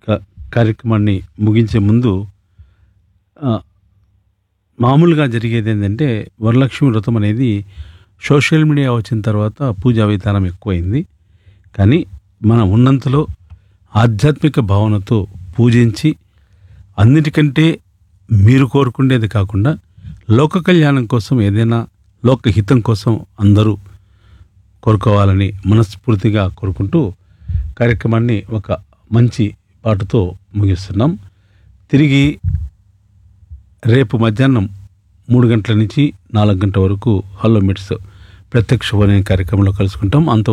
క- కార్యక్రమాన్ని ముగించే ముందు ఆ, మామూలుగా జరిగేది ఏంటంటే వరలక్ష్మి వ్రతం అనేది సోషల్ మీడియా వచ్చిన తర్వాత పూజా విధానం ఎక్కువైంది కానీ మనం ఉన్నంతలో ఆధ్యాత్మిక భావనతో పూజించి అన్నిటికంటే మీరు కోరుకునేది కాకుండా లోక కళ్యాణం కోసం ఏదైనా లోక హితం కోసం అందరూ కోరుకోవాలని మనస్ఫూర్తిగా కోరుకుంటూ కార్యక్రమాన్ని ఒక మంచి పాటతో ముగిస్తున్నాం తిరిగి రేపు మధ్యాహ్నం మూడు గంటల నుంచి నాలుగు గంటల వరకు హలో మిట్స్ ప్రత్యక్ష కార్యక్రమంలో కలుసుకుంటాం అంత